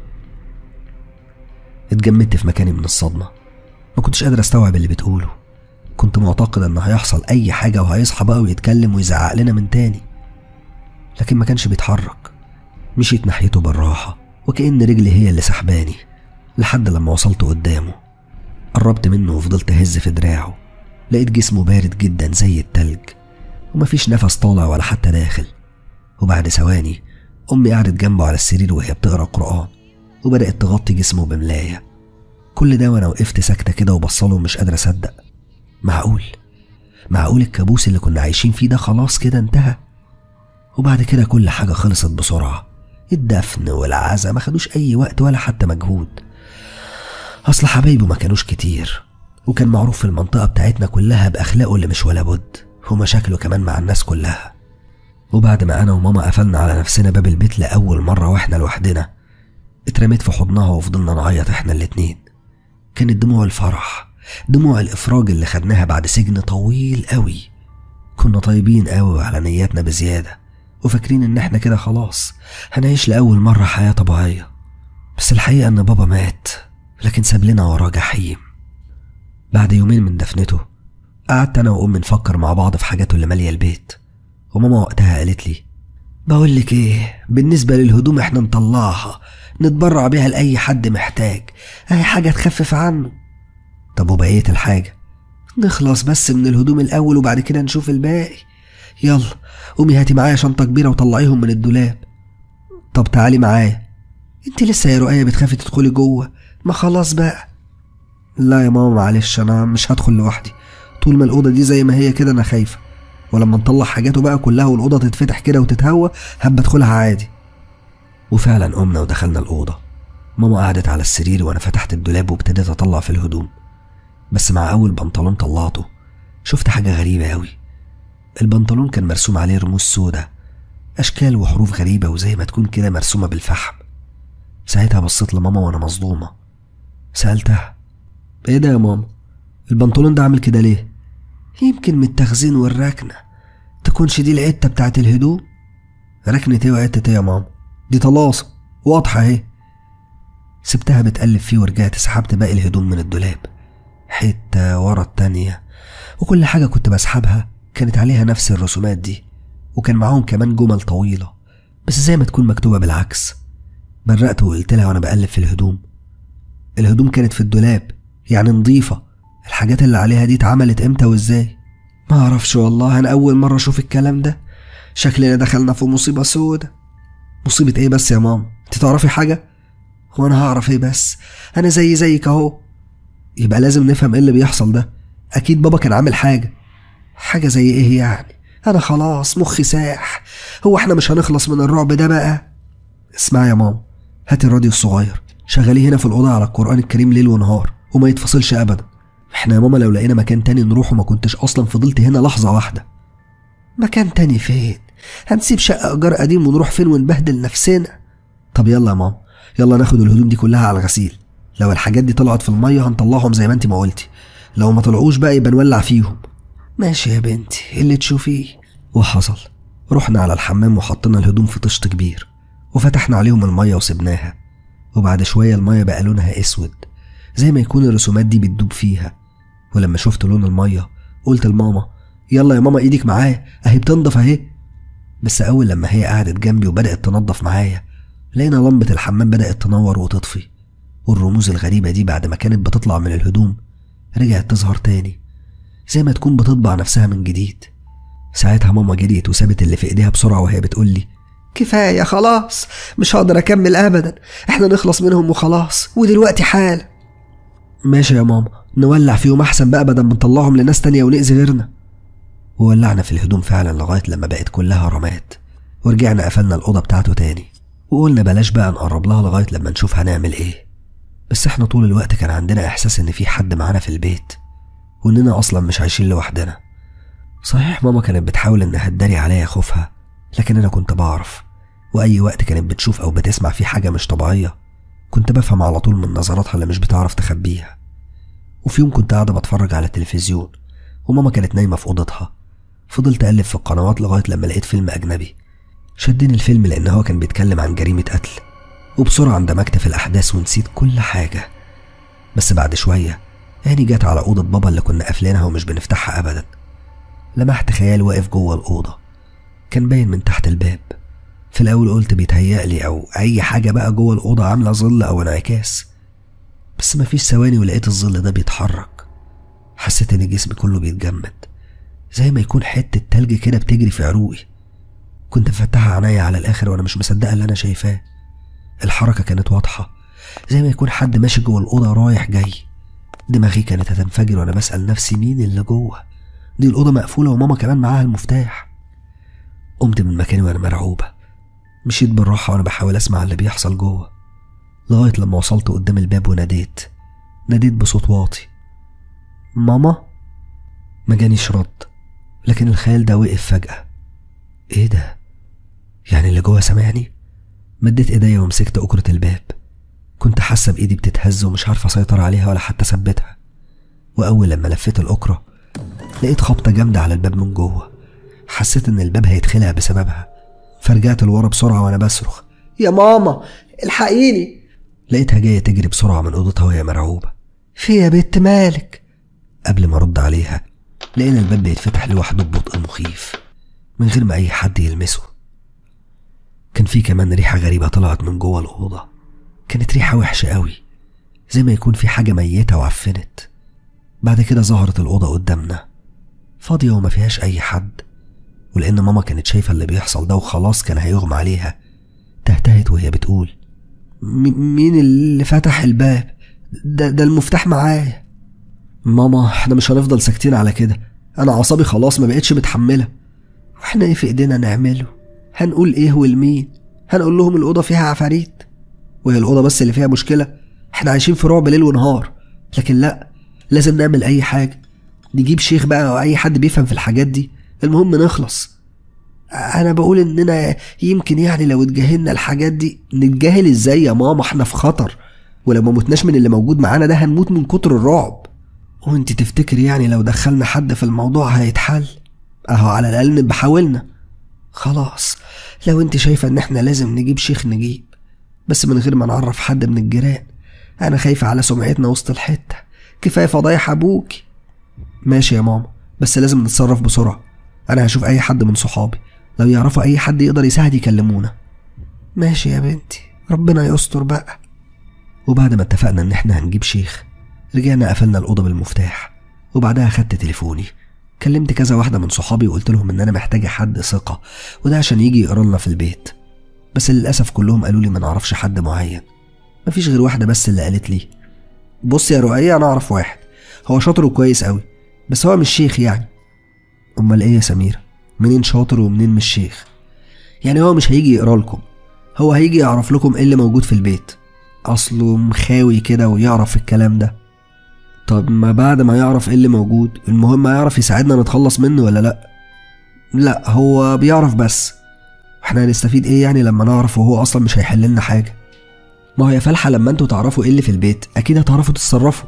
اتجمدت في مكاني من الصدمة ما كنتش قادر استوعب اللي بتقوله كنت معتقد ان هيحصل اي حاجة وهيصحى بقى ويتكلم ويزعق لنا من تاني لكن ما كانش بيتحرك مشيت ناحيته بالراحة وكأن رجلي هي اللي سحباني لحد لما وصلت قدامه قربت منه وفضلت اهز في دراعه لقيت جسمه بارد جدا زي التلج ومفيش نفس طالع ولا حتى داخل وبعد ثواني أمي قعدت جنبه على السرير وهي بتقرا قرآن وبدأت تغطي جسمه بملاية كل ده وأنا وقفت ساكتة كده وبصله ومش قادر أصدق معقول معقول الكابوس اللي كنا عايشين فيه ده خلاص كده انتهى وبعد كده كل حاجة خلصت بسرعة الدفن والعزا ما خدوش أي وقت ولا حتى مجهود أصل حبايبه ما كانوش كتير وكان معروف في المنطقة بتاعتنا كلها بأخلاقه اللي مش ولا بد ومشاكله كمان مع الناس كلها وبعد ما أنا وماما قفلنا على نفسنا باب البيت لأول مرة وإحنا لوحدنا اترميت في حضنها وفضلنا نعيط إحنا الاتنين كانت دموع الفرح دموع الإفراج اللي خدناها بعد سجن طويل قوي كنا طيبين قوي على نياتنا بزيادة وفاكرين إن إحنا كده خلاص هنعيش لأول مرة حياة طبيعية بس الحقيقة إن بابا مات لكن ساب لنا وراه جحيم بعد يومين من دفنته قعدت أنا وأمي نفكر مع بعض في حاجاته اللي مالية البيت وماما وقتها قالت لي بقول لك ايه بالنسبة للهدوم احنا نطلعها نتبرع بيها لأي حد محتاج أي حاجة تخفف عنه طب وبقية الحاجة نخلص بس من الهدوم الأول وبعد كده نشوف الباقي يلا قومي هاتي معايا شنطة كبيرة وطلعيهم من الدولاب طب تعالي معايا انت لسه يا رؤية بتخافي تدخلي جوه ما خلاص بقى لا يا ماما معلش أنا مش هدخل لوحدي طول ما الأوضة دي زي ما هي كده أنا خايفة ولما نطلع حاجاته بقى كلها والأوضة تتفتح كده وتتهوى هبقى أدخلها عادي وفعلا قمنا ودخلنا الأوضة ماما قعدت على السرير وأنا فتحت الدولاب وابتديت أطلع في الهدوم بس مع أول بنطلون طلعته شفت حاجة غريبة أوي البنطلون كان مرسوم عليه رموز سودة أشكال وحروف غريبة وزي ما تكون كده مرسومة بالفحم ساعتها بصيت لماما وأنا مصدومة سألتها إيه ده يا ماما البنطلون ده عامل كده ليه يمكن من التخزين والركنة تكونش دي العتة بتاعت الهدوم ركنة ايه وعتة ايه يا ماما دي طلاسم واضحة اهي سبتها بتقلب فيه ورجعت سحبت باقي الهدوم من الدولاب حتة ورا التانية وكل حاجة كنت بسحبها كانت عليها نفس الرسومات دي وكان معاهم كمان جمل طويلة بس زي ما تكون مكتوبة بالعكس برقت وقلت لها وانا بقلب في الهدوم الهدوم كانت في الدولاب يعني نظيفة الحاجات اللي عليها دي اتعملت امتى وازاي ما اعرفش والله انا اول مرة اشوف الكلام ده شكلنا دخلنا في مصيبة سودة مصيبة ايه بس يا ماما انت تعرفي حاجة هو انا هعرف ايه بس انا زي زيك اهو يبقى لازم نفهم ايه اللي بيحصل ده اكيد بابا كان عامل حاجة حاجة زي ايه يعني انا خلاص مخي ساح هو احنا مش هنخلص من الرعب ده بقى اسمعي يا ماما هاتي الراديو الصغير شغليه هنا في الأوضة على القرآن الكريم ليل ونهار وما يتفصلش أبدا احنا يا ماما لو لقينا مكان تاني نروحه ما كنتش أصلا فضلت هنا لحظة واحدة مكان تاني فين هنسيب شقة إيجار قديم ونروح فين ونبهدل نفسنا طب يلا يا ماما يلا ناخد الهدوم دي كلها على الغسيل لو الحاجات دي طلعت في المية هنطلعهم زي ما انت ما قلتي لو ما طلعوش بقى يبقى نولع فيهم ماشي يا بنتي اللي تشوفيه وحصل رحنا على الحمام وحطينا الهدوم في طشت كبير وفتحنا عليهم المية وسبناها وبعد شوية المية بقى لونها أسود زي ما يكون الرسومات دي بتدوب فيها ولما شفت لون المية قلت لماما يلا يا ماما ايدك معايا اهي بتنضف اهي بس اول لما هي قعدت جنبي وبدأت تنضف معايا لقينا لمبة الحمام بدأت تنور وتطفي والرموز الغريبة دي بعد ما كانت بتطلع من الهدوم رجعت تظهر تاني زي ما تكون بتطبع نفسها من جديد ساعتها ماما جريت وسابت اللي في ايديها بسرعة وهي بتقول لي كفاية خلاص مش هقدر أكمل أبدا إحنا نخلص منهم وخلاص ودلوقتي حالا ماشي يا ماما نولع فيهم أحسن بقى بدل ما نطلعهم لناس تانية ونأذي غيرنا وولعنا في الهدوم فعلا لغاية لما بقت كلها رماد ورجعنا قفلنا الأوضة بتاعته تاني وقلنا بلاش بقى نقرب لها لغاية لما نشوف هنعمل إيه بس إحنا طول الوقت كان عندنا إحساس إن في حد معانا في البيت وإننا أصلا مش عايشين لوحدنا صحيح ماما كانت بتحاول إنها تداري عليا خوفها لكن أنا كنت بعرف وأي وقت كانت بتشوف أو بتسمع فيه حاجة مش طبيعية كنت بفهم على طول من نظراتها اللي مش بتعرف تخبيها وفي يوم كنت قاعدة بتفرج على التلفزيون وماما كانت نايمة في أوضتها فضلت أقلب في القنوات لغاية لما لقيت فيلم أجنبي شدني الفيلم لأن هو كان بيتكلم عن جريمة قتل وبسرعة اندمجت في الأحداث ونسيت كل حاجة بس بعد شوية عيني جت على أوضة بابا اللي كنا قافلينها ومش بنفتحها أبدا لمحت خيال واقف جوه الأوضة كان باين من تحت الباب في الأول قلت بيتهيألي أو أي حاجة بقى جوه الأوضة عاملة ظل أو انعكاس بس مفيش ثواني ولقيت الظل ده بيتحرك حسيت إن جسمي كله بيتجمد زي ما يكون حتة تلج كده بتجري في عروقي كنت مفتحة عينيا على الآخر وأنا مش مصدقة اللي أنا شايفاه الحركة كانت واضحة زي ما يكون حد ماشي جوه الأوضة رايح جاي دماغي كانت هتنفجر وأنا بسأل نفسي مين اللي جوه دي الأوضة مقفولة وماما كمان معاها المفتاح قمت من مكاني وأنا مرعوبة مشيت بالراحة وأنا بحاول أسمع اللي بيحصل جوه لغاية لما وصلت قدام الباب وناديت ناديت بصوت واطي ماما ما جانيش رد لكن الخيال ده وقف فجأة ايه ده يعني اللي جوه سامعني مديت ايديا ومسكت أكرة الباب كنت حاسة بإيدي بتتهز ومش عارفة أسيطر عليها ولا حتى أثبتها وأول لما لفيت الأكرة لقيت خبطة جامدة على الباب من جوه حسيت إن الباب هيتخلع بسببها فرجعت لورا بسرعة وأنا بصرخ يا ماما الحقيني لقيتها جاية تجري بسرعة من أوضتها وهي مرعوبة في يا بنت مالك قبل ما أرد عليها لقينا الباب بيتفتح لوحده ببطء مخيف من غير ما أي حد يلمسه كان في كمان ريحة غريبة طلعت من جوه الأوضة كانت ريحة وحشة قوي زي ما يكون في حاجة ميتة وعفنت بعد كده ظهرت الأوضة قدامنا فاضية وما فيهاش أي حد ولأن ماما كانت شايفة اللي بيحصل ده وخلاص كان هيغمى عليها تهتهت وهي بتقول م- مين اللي فتح الباب ده ده المفتاح معايا ماما احنا مش هنفضل ساكتين على كده انا اعصابي خلاص ما بقتش متحمله واحنا ايه في ايدينا نعمله هنقول ايه والمين هنقول لهم الاوضه فيها عفاريت وهي الاوضه بس اللي فيها مشكله احنا عايشين في رعب ليل ونهار لكن لا لازم نعمل اي حاجه نجيب شيخ بقى او اي حد بيفهم في الحاجات دي المهم نخلص انا بقول اننا يمكن يعني لو اتجاهلنا الحاجات دي نتجاهل ازاي يا ماما احنا في خطر ولو ما متناش من اللي موجود معانا ده هنموت من كتر الرعب وانت تفتكر يعني لو دخلنا حد في الموضوع هيتحل اهو على الاقل نبقى حاولنا خلاص لو انت شايفه ان احنا لازم نجيب شيخ نجيب بس من غير ما نعرف حد من الجيران انا خايفه على سمعتنا وسط الحته كفايه فضايح ابوكي ماشي يا ماما بس لازم نتصرف بسرعه انا هشوف اي حد من صحابي لو يعرفوا اي حد يقدر يساعد يكلمونا ماشي يا بنتي ربنا يستر بقى وبعد ما اتفقنا ان احنا هنجيب شيخ رجعنا قفلنا الأوضة بالمفتاح وبعدها خدت تليفوني كلمت كذا واحدة من صحابي وقلت لهم إن أنا محتاجة حد ثقة وده عشان يجي يقرا لنا في البيت بس للأسف كلهم قالوا لي ما نعرفش حد معين مفيش غير واحدة بس اللي قالت لي بص يا رؤية أنا أعرف واحد هو شاطر وكويس قوي بس هو مش شيخ يعني أمال إيه يا سميرة منين شاطر ومنين مش شيخ يعني هو مش هيجي يقرا لكم هو هيجي يعرف لكم ايه اللي موجود في البيت اصله مخاوي كده ويعرف الكلام ده طب ما بعد ما يعرف ايه اللي موجود المهم هيعرف يساعدنا نتخلص منه ولا لا لا هو بيعرف بس احنا هنستفيد ايه يعني لما نعرف وهو اصلا مش هيحل لنا حاجه ما هي فالحه لما انتوا تعرفوا ايه اللي في البيت اكيد هتعرفوا تتصرفوا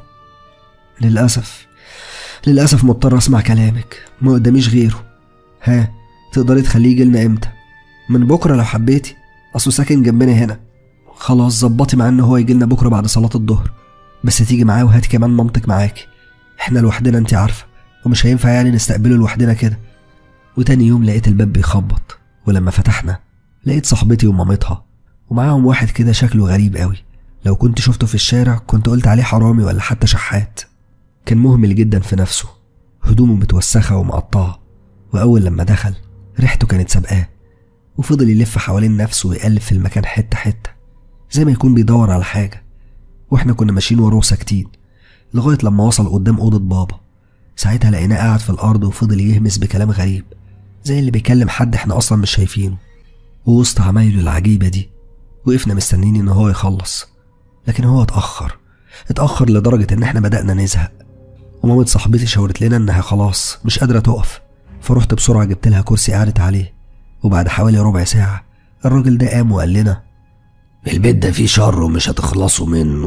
للاسف للاسف مضطر اسمع كلامك ما قداميش غيره ها تقدري تخليه يجيلنا امتى من بكره لو حبيتي اصله ساكن جنبنا هنا خلاص ظبطي معاه ان هو يجيلنا بكره بعد صلاه الظهر بس تيجي معاه وهاتي كمان مامتك معاكي احنا لوحدنا انت عارفه ومش هينفع يعني نستقبله لوحدنا كده وتاني يوم لقيت الباب بيخبط ولما فتحنا لقيت صاحبتي ومامتها ومعاهم واحد كده شكله غريب قوي لو كنت شفته في الشارع كنت قلت عليه حرامي ولا حتى شحات كان مهمل جدا في نفسه هدومه متوسخة ومقطعة وأول لما دخل ريحته كانت سابقاه وفضل يلف حوالين نفسه ويقلب في المكان حتة حتة زي ما يكون بيدور على حاجة واحنا كنا ماشيين وراه ساكتين لغاية لما وصل قدام أوضة بابا ساعتها لقيناه قاعد في الأرض وفضل يهمس بكلام غريب زي اللي بيكلم حد احنا أصلا مش شايفينه ووسط عمايله العجيبة دي وقفنا مستنيين إن هو يخلص لكن هو اتأخر اتأخر لدرجة إن احنا بدأنا نزهق ومامة صاحبتي شاورت لنا إنها خلاص مش قادرة تقف فرحت بسرعة جبت لها كرسي قعدت عليه وبعد حوالي ربع ساعة الراجل ده قام وقال لنا البيت ده فيه شر ومش هتخلصوا منه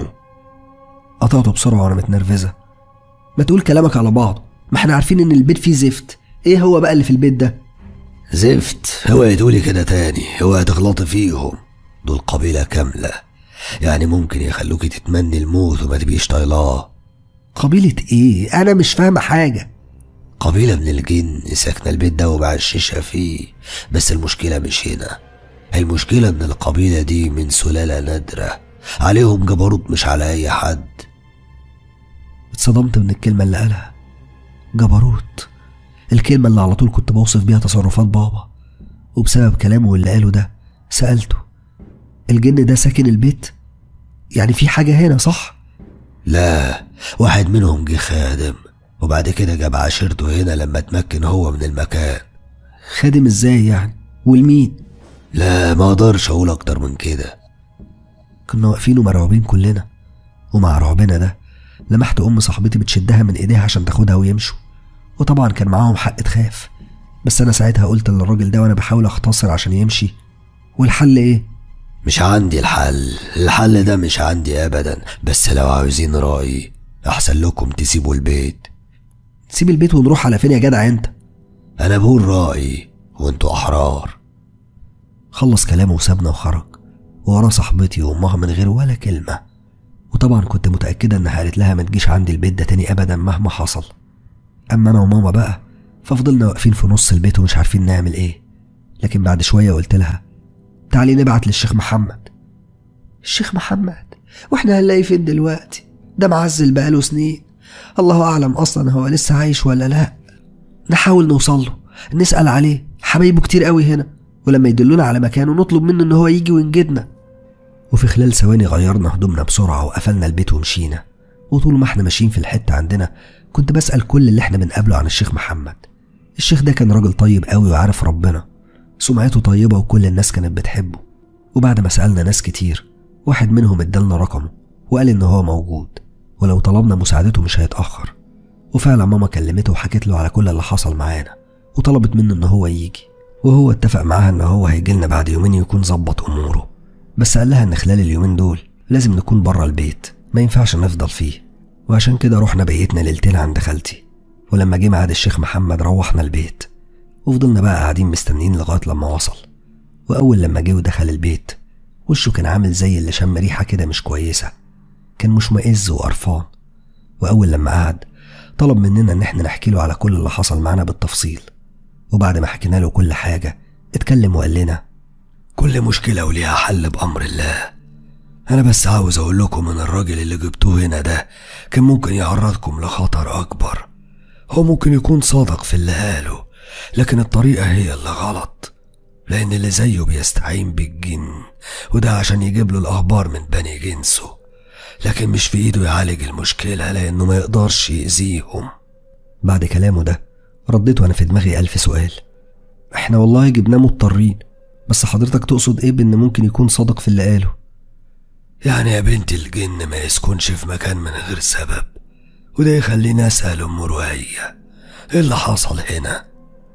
قطعته بسرعة وأنا متنرفزة ما تقول كلامك على بعض ما احنا عارفين إن البيت فيه زفت إيه هو بقى اللي في البيت ده زفت اوعي تقولي كده تاني اوعي تغلطي فيهم دول قبيلة كاملة يعني ممكن يخلوكي تتمني الموت وما تبقيش طايلاه قبيلة إيه أنا مش فاهمة حاجة قبيلة من الجن ساكنة البيت ده ومعششة فيه بس المشكلة مش هنا المشكلة إن القبيلة دي من سلالة نادرة عليهم جبروت مش على أي حد اتصدمت من الكلمة اللي قالها جبروت الكلمة اللي على طول كنت بوصف بيها تصرفات بابا وبسبب كلامه واللي قاله ده سألته الجن ده ساكن البيت يعني في حاجة هنا صح لا واحد منهم جه خادم وبعد كده جاب عشيرته هنا لما اتمكن هو من المكان خادم ازاي يعني والمين لا ما اقدرش اقول اكتر من كده كنا واقفين ومرعوبين كلنا ومع رعبنا ده لمحت ام صاحبتي بتشدها من ايديها عشان تاخدها ويمشوا وطبعا كان معاهم حق تخاف بس انا ساعتها قلت للراجل ده وانا بحاول اختصر عشان يمشي والحل ايه مش عندي الحل الحل ده مش عندي ابدا بس لو عاوزين رأيي احسن لكم تسيبوا البيت سيب البيت ونروح على فين يا جدع انت انا بقول رأيي وانتوا احرار خلص كلامه وسابنا وخرج ورا صاحبتي وامها من غير ولا كلمه وطبعا كنت متاكده انها قالت لها ما تجيش عندي البيت ده تاني ابدا مهما حصل اما انا وماما بقى ففضلنا واقفين في نص البيت ومش عارفين نعمل ايه لكن بعد شويه قلت لها تعالي نبعت للشيخ محمد الشيخ محمد واحنا هنلاقي فين دلوقتي ده معزل بقاله سنين الله اعلم اصلا هو لسه عايش ولا لا نحاول نوصل له نسال عليه حبايبه كتير قوي هنا ولما يدلونا على مكانه نطلب منه ان هو يجي وينجدنا وفي خلال ثواني غيرنا هدومنا بسرعه وقفلنا البيت ومشينا وطول ما احنا ماشيين في الحته عندنا كنت بسال كل اللي احنا بنقابله عن الشيخ محمد الشيخ ده كان راجل طيب قوي وعارف ربنا سمعته طيبه وكل الناس كانت بتحبه وبعد ما سالنا ناس كتير واحد منهم ادالنا رقمه وقال ان هو موجود ولو طلبنا مساعدته مش هيتاخر وفعلا ماما كلمته وحكت له على كل اللي حصل معانا وطلبت منه ان هو يجي وهو اتفق معاها ان هو هيجيلنا بعد يومين يكون ظبط اموره بس قال لها ان خلال اليومين دول لازم نكون بره البيت ما ينفعش نفضل فيه وعشان كده رحنا بيتنا ليلتين عند خالتي ولما جه ميعاد الشيخ محمد روحنا البيت وفضلنا بقى قاعدين مستنيين لغايه لما وصل واول لما جه ودخل البيت وشه كان عامل زي اللي شم ريحه كده مش كويسه كان مشمئز وقرفان واول لما قعد طلب مننا ان احنا نحكي له على كل اللي حصل معانا بالتفصيل وبعد ما حكينا له كل حاجة اتكلم وقال لنا كل مشكلة وليها حل بأمر الله أنا بس عاوز أقول لكم إن الراجل اللي جبتوه هنا ده كان ممكن يعرضكم لخطر أكبر هو ممكن يكون صادق في اللي قاله لكن الطريقة هي اللي غلط لأن اللي زيه بيستعين بالجن وده عشان يجيب له الأخبار من بني جنسه لكن مش في إيده يعالج المشكلة لأنه ما يقدرش يأذيهم بعد كلامه ده رديت وانا في دماغي ألف سؤال احنا والله جبناه مضطرين بس حضرتك تقصد ايه بان ممكن يكون صادق في اللي قاله يعني يا بنت الجن ما يسكنش في مكان من غير سبب وده يخليني أسأل أم رؤية إيه اللي حصل هنا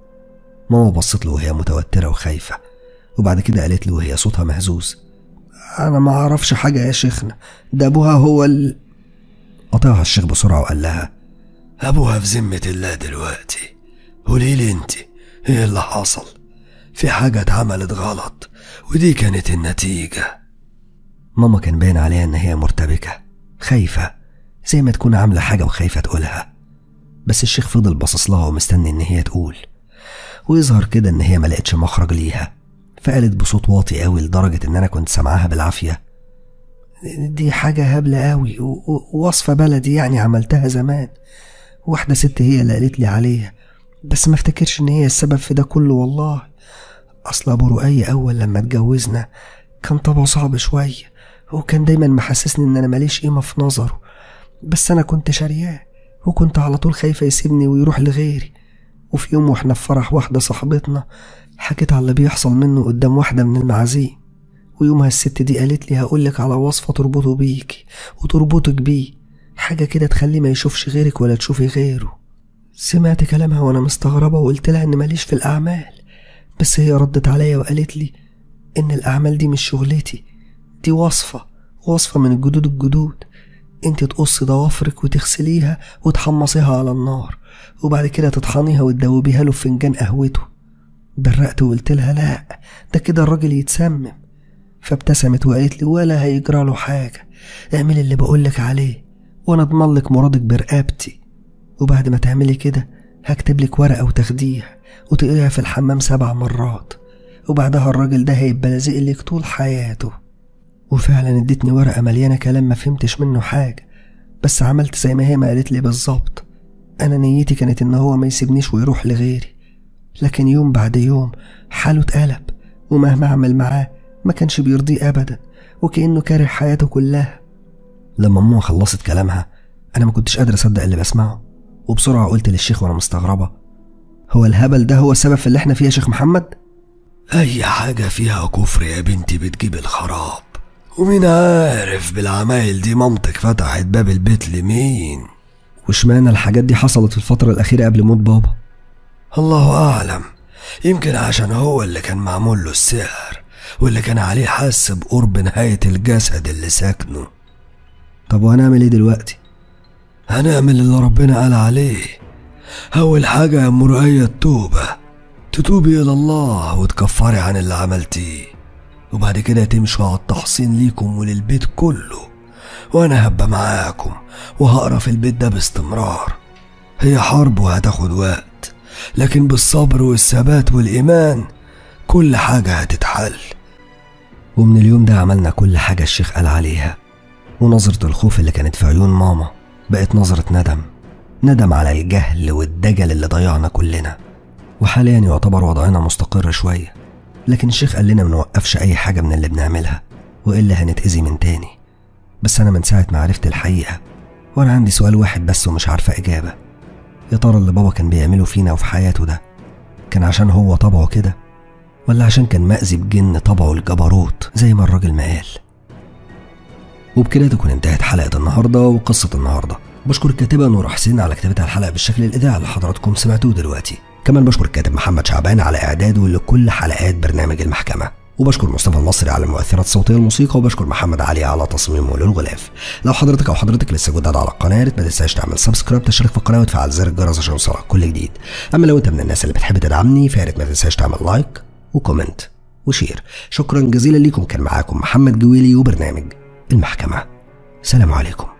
ماما بصت له وهي متوترة وخايفة وبعد كده قالت له وهي صوتها مهزوز أنا ما أعرفش حاجة يا شيخنا ده أبوها هو ال قطعها الشيخ بسرعة وقال لها أبوها في ذمة الله دلوقتي قولي لي أنت إيه اللي حصل في حاجة اتعملت غلط ودي كانت النتيجة ماما كان باين عليها إن هي مرتبكة خايفة زي ما تكون عاملة حاجة وخايفة تقولها بس الشيخ فضل باصص لها ومستني إن هي تقول ويظهر كده إن هي ما لقتش مخرج ليها فقالت بصوت واطي قوي لدرجة إن أنا كنت سامعاها بالعافية دي حاجة هبلة قوي ووصفة بلدي يعني عملتها زمان واحدة ست هي اللي قالت لي عليها بس ما افتكرش إن هي السبب في ده كله والله أصل أبو رؤية أول لما اتجوزنا كان طبعه صعب شوية وكان دايما محسسني إن أنا ماليش قيمة في نظره بس أنا كنت شارياه وكنت على طول خايفة يسيبني ويروح لغيري وفي يوم واحنا في فرح واحدة صاحبتنا حكيت على اللي بيحصل منه قدام واحدة من المعازيم ويومها الست دي قالت لي هقولك على وصفة تربطه بيكي وتربطك بيه حاجة كده تخليه ما يشوفش غيرك ولا تشوفي غيره سمعت كلامها وانا مستغربة وقلت لها ان ماليش في الأعمال بس هي ردت عليا وقالت لي ان الأعمال دي مش شغلتي دي وصفة وصفة من الجدود الجدود انت تقصي ضوافرك وتغسليها وتحمصيها على النار وبعد كده تطحنيها وتدوبيها له في فنجان قهوته برقت وقلت لها لا ده كده الراجل يتسمم فابتسمت وقالت لي ولا هيجرى له حاجة اعملي اللي بقولك عليه وانا اضمن لك مرادك برقبتي وبعد ما تعملي كده هكتب لك ورقة وتاخديها وتقريها في الحمام سبع مرات وبعدها الراجل ده هيبقى لازق لك طول حياته وفعلا ادتني ورقة مليانة كلام ما فهمتش منه حاجة بس عملت زي ما هي ما قالت لي بالظبط أنا نيتي كانت إن هو ما يسيبنيش ويروح لغيري لكن يوم بعد يوم حاله اتقلب ومهما أعمل معاه ما كانش بيرضيه أبدا وكأنه كاره حياته كلها لما ماما خلصت كلامها أنا ما كنتش قادر أصدق اللي بسمعه وبسرعة قلت للشيخ وأنا مستغربة هو الهبل ده هو السبب في اللي احنا فيه يا شيخ محمد؟ أي حاجة فيها كفر يا بنتي بتجيب الخراب ومين عارف بالعمايل دي مامتك فتحت باب البيت لمين واشمعنى الحاجات دي حصلت في الفترة الأخيرة قبل موت بابا الله أعلم يمكن عشان هو اللي كان معمول له السحر واللي كان عليه حس بقرب نهاية الجسد اللي ساكنه طب وهنعمل ايه دلوقتي؟ هنعمل اللي ربنا قال عليه أول حاجة يا مرؤية التوبة تتوبي إلى الله وتكفري عن اللي عملتيه وبعد كده تمشوا على التحصين ليكم وللبيت كله وأنا هبقى معاكم وهقرا في البيت ده باستمرار هي حرب وهتاخد وقت لكن بالصبر والثبات والإيمان كل حاجة هتتحل ومن اليوم ده عملنا كل حاجة الشيخ قال عليها ونظرة الخوف اللي كانت في عيون ماما بقت نظرة ندم ندم على الجهل والدجل اللي ضيعنا كلنا وحاليا يعتبر وضعنا مستقر شوية لكن الشيخ قال لنا منوقفش أي حاجة من اللي بنعملها وإلا هنتأذي من تاني بس أنا من ساعة ما عرفت الحقيقة وأنا عندي سؤال واحد بس ومش عارفة إجابة يا ترى اللي بابا كان بيعمله فينا وفي حياته ده كان عشان هو طبعه كده ولا عشان كان مأذي بجن طبعه الجبروت زي ما الراجل ما قال وبكده تكون انتهت حلقة النهاردة وقصة النهاردة بشكر الكاتبة نور حسين على كتابة الحلقة بالشكل الإذاعي اللي حضراتكم سمعتوه دلوقتي كمان بشكر الكاتب محمد شعبان على إعداده لكل حلقات برنامج المحكمة وبشكر مصطفى النصري على المؤثرات الصوتيه الموسيقى وبشكر محمد علي على تصميمه للغلاف لو حضرتك او حضرتك لسه جداد على القناه يا ريت ما تنساش تعمل سبسكرايب تشترك في القناه وتفعل زر الجرس عشان يوصلك كل جديد اما لو انت من الناس اللي بتحب تدعمني فيا ريت ما تنساش تعمل لايك وكومنت وشير شكرا جزيلا ليكم كان معاكم محمد جويلي وبرنامج المحكمه سلام عليكم